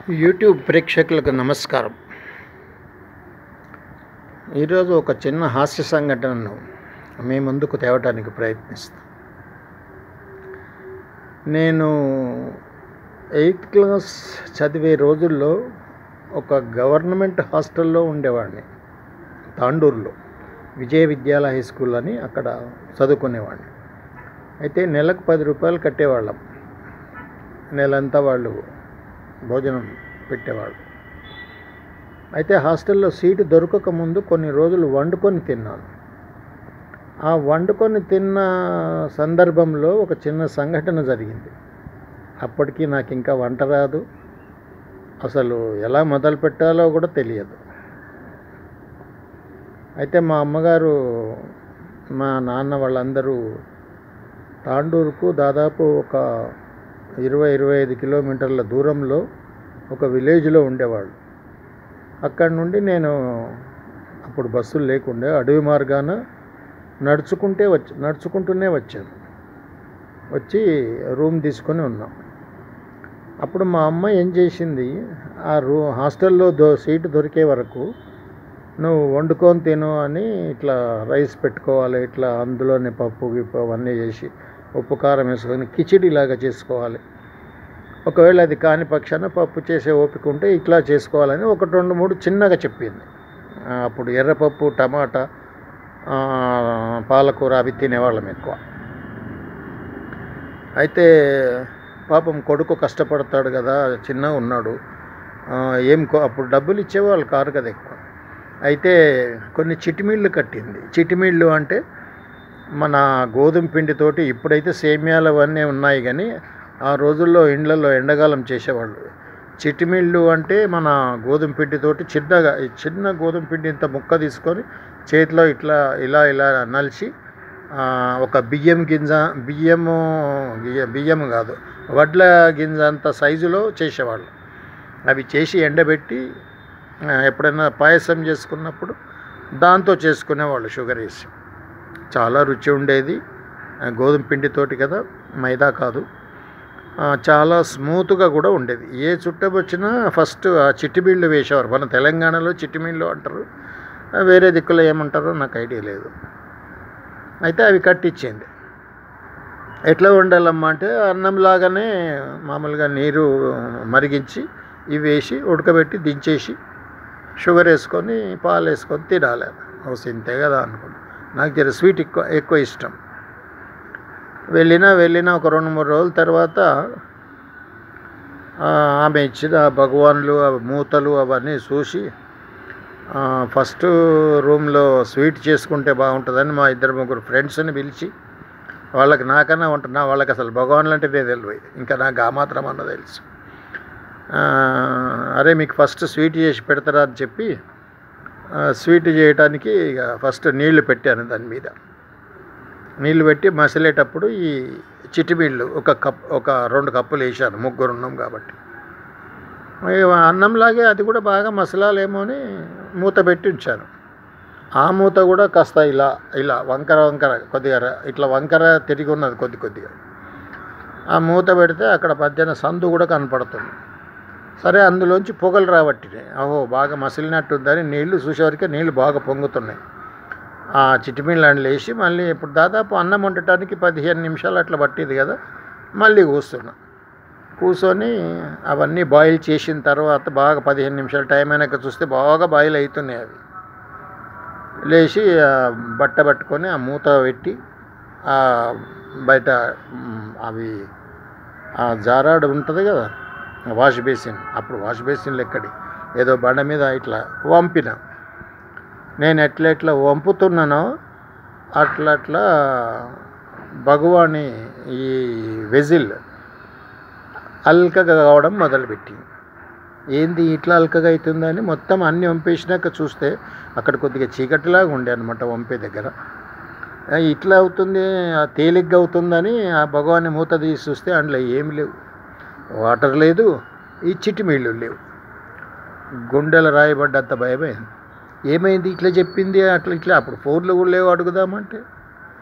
YouTube ప్రేక్షకులకు నమస్కారం ఈరోజు ఒక చిన్న హాస్య సంఘటనను మీ ముందుకు తేవడానికి ప్రయత్నిస్తాను నేను ఎయిత్ క్లాస్ చదివే రోజుల్లో ఒక గవర్నమెంట్ హాస్టల్లో ఉండేవాడిని తాండూరులో విజయ విద్యాలయ హై స్కూల్ అని అక్కడ చదువుకునేవాడిని అయితే నెలకు పది రూపాయలు కట్టేవాళ్ళం నెలంతా వాళ్ళు భోజనం పెట్టేవాళ్ళు అయితే హాస్టల్లో సీటు దొరకక ముందు కొన్ని రోజులు వండుకొని తిన్నాను ఆ వండుకొని తిన్న సందర్భంలో ఒక చిన్న సంఘటన జరిగింది అప్పటికి నాకు ఇంకా వంట రాదు అసలు ఎలా మొదలు పెట్టాలో కూడా తెలియదు అయితే మా అమ్మగారు మా నాన్న వాళ్ళందరూ తాండూరుకు దాదాపు ఒక ఇరవై ఇరవై ఐదు కిలోమీటర్ల దూరంలో ఒక విలేజ్లో ఉండేవాళ్ళు అక్కడి నుండి నేను అప్పుడు బస్సులు లేకుండే అడవి మార్గాన నడుచుకుంటే వచ్చి నడుచుకుంటూనే వచ్చాను వచ్చి రూమ్ తీసుకొని ఉన్నాం అప్పుడు మా అమ్మ ఏం చేసింది ఆ రూ హాస్టల్లో దో సీటు దొరికే వరకు నువ్వు వండుకొని తిను అని ఇట్లా రైస్ పెట్టుకోవాలి ఇట్లా అందులోనే పప్పు గిప్పు అవన్నీ చేసి ఉప్పు కారం వేసుకొని కిచిడిలాగా చేసుకోవాలి ఒకవేళ అది కాని పక్షాన పప్పు చేసే ఓపిక ఉంటే ఇట్లా చేసుకోవాలని ఒకటి రెండు మూడు చిన్నగా చెప్పింది ఆ, అప్పుడు ఎర్రపప్పు టమాటా ఆ, పాలకూర అవి తినేవాళ్ళం ఎక్కువ అయితే పాపం కొడుకు కష్టపడతాడు కదా చిన్నగా ఉన్నాడు ఆ, ఏం కో- అప్పుడు డబ్బులు ఇచ్చేవాళ్ళు కారు కదా ఎక్కువ అయితే కొన్ని చిటిమిళ్ళు కట్టింది చిటిమిళ్ళు అంటే మన గోధుమ పిండితోటి ఇప్పుడైతే సేమ్యాలు అవన్నీ ఉన్నాయి కానీ ఆ రోజుల్లో ఇండ్లలో ఎండకాలం చేసేవాళ్ళు చిటిమిళ్ళు అంటే మన గోధుమ పిండితోటి చిన్నగా ఈ చిన్న గోధుమ పిండి ఇంత ముక్క తీసుకొని చేతిలో ఇట్లా ఇలా ఇలా నలిచి ఆ, ఒక బియ్యం గింజ బియ్యము బియ్య- బియ్యం కాదు వడ్ల గింజ అంత సైజులో చేసేవాళ్ళు అవి చేసి ఎండబెట్టి ఆ, ఎప్పుడైనా పాయసం చేసుకున్నప్పుడు దాంతో చేసుకునేవాళ్ళు షుగర్ వేసి చాలా రుచి ఉండేది ఆ, గోధుమ పిండితోటి కదా మైదా కాదు ఆ, చాలా స్మూత్గా కూడా ఉండేది ఏ చుట్టం వచ్చినా ఫస్ట్ ఆ చిట్టిబీళ్ళు వేసేవారు మన తెలంగాణలో చిట్టిబీళ్ళు అంటారు ఆ, వేరే దిక్కులో ఏమంటారో నాకు ఐడియా లేదు అయితే అవి కట్టించింది ఎట్లా వండాలమ్మా అంటే అన్నం లాగానే మామూలుగా నీరు మరిగించి ఇవి వేసి ఉడకబెట్టి దించేసి షుగర్ వేసుకొని పాలు వేసుకొని తినాలి ఓ సింతే కదా అనుకున్నా నాకు జర స్వీట్ ఎక్కువ ఎక్కువ ఇష్టం వెళ్ళినా వెళ్ళినా ఒక రెండు మూడు రోజుల తర్వాత ఆ, ఆమె ఇచ్చిన ఆ భగవాన్లు ఆ మూతలు అవన్నీ చూసి ఆ, ఫస్ట్ రూమ్లో స్వీట్ చేసుకుంటే బాగుంటుందని మా ఇద్దరు ముగ్గురు ఫ్రెండ్స్ని పిలిచి వాళ్ళకి నాకన్నా ఉంటున్నా వాళ్ళకి అసలు భగవాన్లు అంటేనే తెలియదు ఇంకా నాకు ఆ మాత్రం అన్న తెలుసు ఆ, అరే మీకు ఫస్ట్ స్వీట్ చేసి పెడతారా అని చెప్పి ఆ, స్వీట్ చేయడానికి ఇక ఫస్ట్ నీళ్లు పెట్టాను దాని మీద నీళ్లు పెట్టి మసిలేటప్పుడు ఈ చిటిబీళ్ళు ఒక కప్ ఒక రెండు కప్పులు వేసాను ముగ్గురు ఉన్నాం కాబట్టి ఇక అన్నంలాగే అది కూడా బాగా మసలాలేమో అని మూత పెట్టి ఉంచాను ఆ మూత కూడా కాస్త ఇలా ఇలా వంకర వంకర కొద్దిగా ర- ఇట్లా వంకర తిరిగి ఉన్నది కొద్ది కొద్దిగా ఆ మూత పెడితే అక్కడ మధ్యాహ్న సందు కూడా కనపడుతుంది సరే అందులోంచి పొగలు రాబట్టినాయి ఓహో బాగా మసిలినట్టుందని నీళ్లు చూసేవరకే నీళ్లు బాగా పొంగుతున్నాయి ఆ చిటిమిళ్ళని లేచి మళ్ళీ ఇప్పుడు దాదాపు అన్నం వండటానికి పదిహేను నిమిషాలు అట్లా పట్టేది కదా మళ్ళీ కూస్తున్నా కూర్చొని అవన్నీ బాయిల్ చేసిన తర్వాత బాగా పదిహేను నిమిషాలు టైం అయినాక చూస్తే బాగా బాయిల్ అవుతున్నాయి అవి లేచి ఆ బట్ట పట్టుకొని ఆ మూత పెట్టి ఆ బయట మ్, అవి ఆ జారాడు ఉంటుంది కదా వాష్ బేసిన్ అప్పుడు వాష్ బేసిన్లు ఎక్కడి ఏదో బండ మీద ఇట్లా వంపిన నేను ఎట్లా ఎట్లా వంపుతున్నానో అట్లా అట్లా భగవాని ఈ వెజిల్ అల్కగా కావడం మొదలుపెట్టింది ఏంది ఇట్లా అల్కగా అవుతుందని మొత్తం అన్ని వంపేసినాక చూస్తే అక్కడ కొద్దిగా చీకటిలాగా ఉండే అనమాట వంపే దగ్గర ఆ, ఇట్లా అవుతుంది ఆ తేలిగ్గా అవుతుందని ఆ భగవాన్ని మూత తీసి చూస్తే అందులో ఏమి లేవు వాటర్ లేదు ఈ చిటిమీళ్ళు లేవు గుండెలు రాయబడ్డంత భయమైంది ఏమైంది ఇట్లా చెప్పింది అట్లా ఇట్లా అప్పుడు ఫోన్లు కూడా లేవు అడుగుదామంటే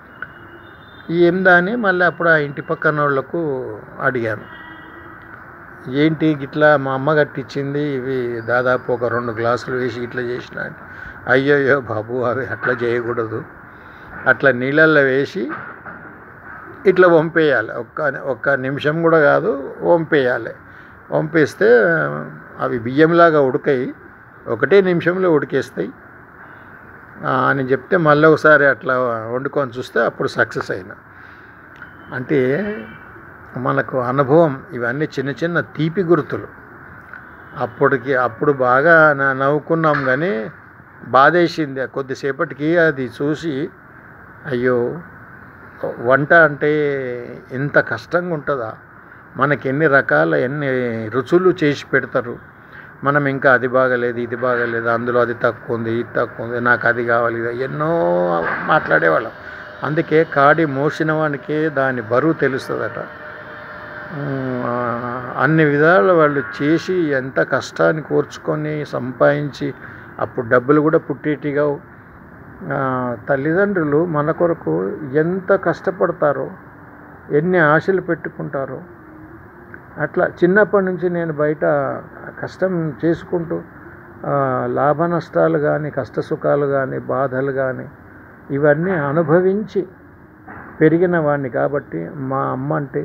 ఏందా అని మళ్ళీ అప్పుడు ఆ ఇంటి పక్కన వాళ్ళకు అడిగాను ఏంటి గిట్లా మా అమ్మ కట్టించింది ఇవి దాదాపు ఒక రెండు గ్లాసులు వేసి ఇట్లా చేసిన అంటే, అయ్యయ్యో బాబు అవి అట్లా చేయకూడదు అట్లా నీళ్ళల్లో వేసి ఇట్లా వంపేయాలి ఒక్క ఒక్క నిమిషం కూడా కాదు వంపేయాలి వంపేస్తే అవి బియ్యంలాగా ఉడకాయి ఒకటే నిమిషంలో ఉడికేస్తాయి ఆ, అని చెప్తే మళ్ళీ ఒకసారి అట్లా వండుకొని చూస్తే అప్పుడు సక్సెస్ అయినా అంటే మనకు అనుభవం ఇవన్నీ చిన్న చిన్న తీపి గుర్తులు అప్పటికి అప్పుడు బాగా న- నవ్వుకున్నాం కానీ బాధేసింది కొద్దిసేపటికి అది చూసి అయ్యో వంట అంటే ఇంత కష్టంగా ఉంటుందా మనకి ఎన్ని రకాల ఎన్ని రుచులు చేసి పెడతారు మనం ఇంకా అది బాగలేదు ఇది బాగలేదు అందులో అది తక్కువ ఉంది ఇది తక్కువ ఉంది నాకు అది కావాలి ఇది ఎన్నో మాట్లాడేవాళ్ళం అందుకే కాడి మోసిన వానికే దాని బరువు తెలుస్తుందట ఉమ్, ఆ, అన్ని విధాలు వాళ్ళు చేసి ఎంత కష్టాన్ని కూర్చుకొని సంపాదించి అప్పుడు డబ్బులు కూడా పుట్టేటిగా ఆ, తల్లిదండ్రులు మన కొరకు ఎంత కష్టపడతారో ఎన్ని ఆశలు పెట్టుకుంటారో అట్లా చిన్నప్పటి నుంచి నేను బయట కష్టం చేసుకుంటూ ఆ, లాభ నష్టాలు కానీ కష్ట సుఖాలు కానీ బాధలు కానీ ఇవన్నీ అనుభవించి పెరిగిన వాడిని కాబట్టి మా అమ్మ అంటే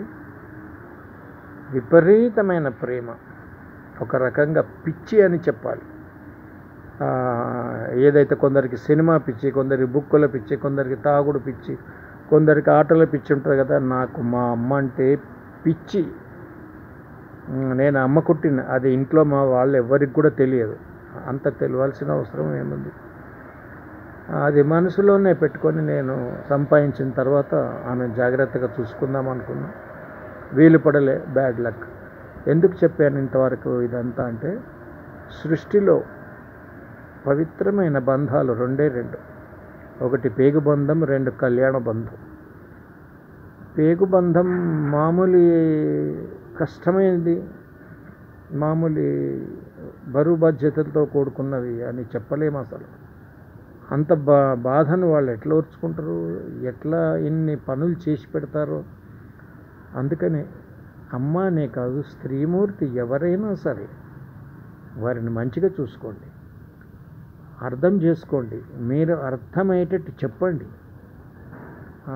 విపరీతమైన ప్రేమ ఒక రకంగా పిచ్చి అని చెప్పాలి ఆ, ఏదైతే కొందరికి సినిమా పిచ్చి కొందరికి బుక్కుల పిచ్చి కొందరికి తాగుడు పిచ్చి కొందరికి ఆటల పిచ్చి ఉంటుంది కదా నాకు మా అమ్మ అంటే పిచ్చి ఉమ్, నేను అమ్మ కుట్టిన అది ఇంట్లో మా వాళ్ళు ఎవరికి కూడా తెలియదు అంత తెలియాల్సిన అవసరం ఏముంది అది మనసులోనే పెట్టుకొని నేను సంపాదించిన తర్వాత ఆమె జాగ్రత్తగా చూసుకుందాం అనుకున్నా వీలు పడలే బ్యాడ్ లక్ ఎందుకు చెప్పాను ఇంతవరకు ఇదంతా అంటే సృష్టిలో పవిత్రమైన బంధాలు రెండే రెండు ఒకటి పేగు బంధం రెండు కళ్యాణ బంధం పేగు బంధం మామూలు కష్టమైనది మామూలు బరువు బాధ్యతలతో కూడుకున్నవి అని చెప్పలేము అసలు అంత బా బాధను వాళ్ళు ఎట్లా ఓర్చుకుంటారు ఎట్లా ఇన్ని పనులు చేసి పెడతారో అందుకని అమ్మ అనే కాదు స్త్రీమూర్తి ఎవరైనా సరే వారిని మంచిగా చూసుకోండి అర్థం చేసుకోండి మీరు అర్థమయ్యేటట్టు చెప్పండి ఆ,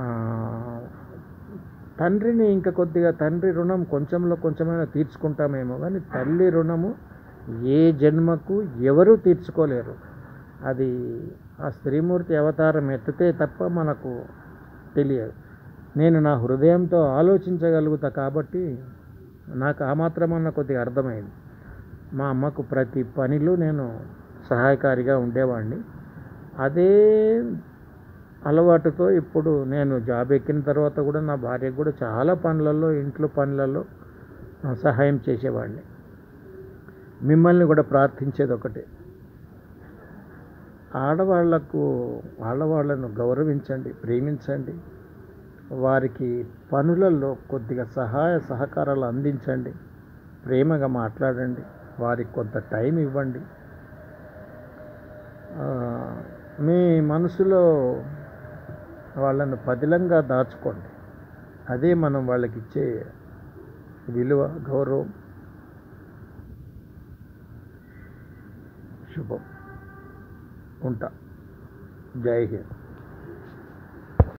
తండ్రిని ఇంకా కొద్దిగా తండ్రి రుణం కొంచెంలో కొంచెమైనా తీర్చుకుంటామేమో కానీ తల్లి రుణము ఏ జన్మకు ఎవరూ తీర్చుకోలేరు అది ఆ స్త్రీమూర్తి అవతారం ఎత్తితే తప్ప మనకు తెలియదు నేను నా హృదయంతో ఆలోచించగలుగుతా కాబట్టి నాకు ఆ మాత్రమన్న కొద్దిగా అర్థమైంది మా అమ్మకు ప్రతి పనిలో నేను సహాయకారిగా ఉండేవాడిని అదే అలవాటుతో ఇప్పుడు నేను జాబ్ ఎక్కిన తర్వాత కూడా నా భార్యకు కూడా చాలా పనులలో ఇంట్లో పనులలో ఆ, సహాయం చేసేవాడిని మిమ్మల్ని కూడా ప్రార్థించేది ఒకటే ఆడవాళ్లకు ఆడవాళ్లను గౌరవించండి ప్రేమించండి వారికి పనులలో కొద్దిగా సహాయ సహకారాలు అందించండి ప్రేమగా మాట్లాడండి వారికి కొంత టైం ఇవ్వండి ఆ, మీ మనసులో వాళ్ళను పదిలంగా దాచుకోండి అదే మనం వాళ్ళకి ఇచ్చే విలువ గౌరవం శుభం ఉంటా జై హింద్